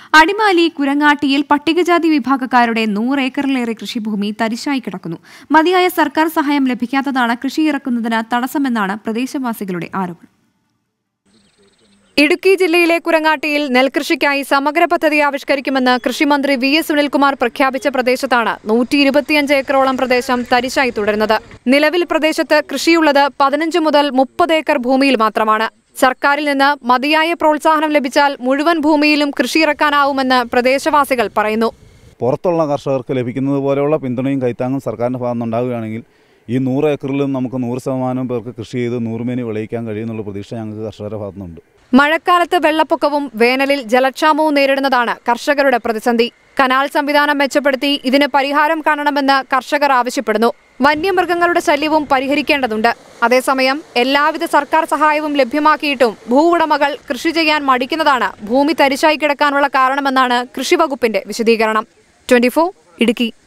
അടിമാലി കുരങ്ങാട്ടിയിൽ പട്ടികജാതി വിഭാഗക്കാരുടെ നൂറ് ഏക്കറിലേറെ കൃഷിഭൂമി തരിശായി കിടക്കുന്നു മതിയായ സർക്കാർ സഹായം ലഭിക്കാത്തതാണ് കൃഷി ഇറക്കുന്നതിന് തടസ്സമെന്നാണ് പ്രദേശവാസികളുടെ ആരോപണം ഇടുക്കി ജില്ലയിലെ കുരങ്ങാട്ടിയിൽ നെൽകൃഷിക്കായി സമഗ്ര പദ്ധതി ആവിഷ്കരിക്കുമെന്ന് കൃഷിമന്ത്രി വി എസ് സുനിൽകുമാർ പ്രഖ്യാപിച്ച പ്രദേശത്താണ് നൂറ്റി ഇരുപത്തിയഞ്ച് ഏക്കറോളം പ്രദേശം തരിശായി തുടരുന്നത് നിലവിൽ പ്രദേശത്ത് കൃഷിയുള്ളത് പതിനഞ്ച് മുതൽ മുപ്പത് ഏക്കർ ഭൂമിയിൽ മാത്രമാണ് സർക്കാരിൽ നിന്ന് മതിയായ പ്രോത്സാഹനം ലഭിച്ചാൽ മുഴുവൻ ഭൂമിയിലും കൃഷിയിറക്കാനാവുമെന്ന് പ്രദേശവാസികൾ പറയുന്നു പുറത്തുള്ള കർഷകർക്ക് ലഭിക്കുന്നത് പോലെയുള്ള പിന്തുണയും കൈത്താങ്ങും സർക്കാരിൻ്റെ ഭാഗത്ത് നിന്നുണ്ടാവുകയാണെങ്കിൽ ഈ നൂറ് ഏക്കറിലും നമുക്ക് നൂറ് ശതമാനം പേർക്ക് കൃഷി ചെയ്ത് നൂറുമേനി വിളയിക്കാൻ കഴിയുന്നുള്ള പ്രതീക്ഷ ഞങ്ങൾക്ക് കർഷകരുടെ ഭാഗത്തുനിന്നുണ്ട് മഴക്കാലത്ത് വെള്ളപ്പൊക്കവും വേനലിൽ ജലക്ഷാമവും നേരിടുന്നതാണ് കർഷകരുടെ പ്രതിസന്ധി കനാൽ സംവിധാനം മെച്ചപ്പെടുത്തി ഇതിന് പരിഹാരം കാണണമെന്ന് കർഷകർ ആവശ്യപ്പെടുന്നു വന്യമൃഗങ്ങളുടെ ശല്യവും പരിഹരിക്കേണ്ടതുണ്ട് അതേസമയം എല്ലാവിധ സർക്കാർ സഹായവും ലഭ്യമാക്കിയിട്ടും ഭൂവുടമകൾ കൃഷി ചെയ്യാൻ മടിക്കുന്നതാണ് ഭൂമി തരിശായി കിടക്കാനുള്ള കാരണമെന്നാണ് കൃഷിവകുപ്പിന്റെ വിശദീകരണം ട്വന്റി ഇടുക്കി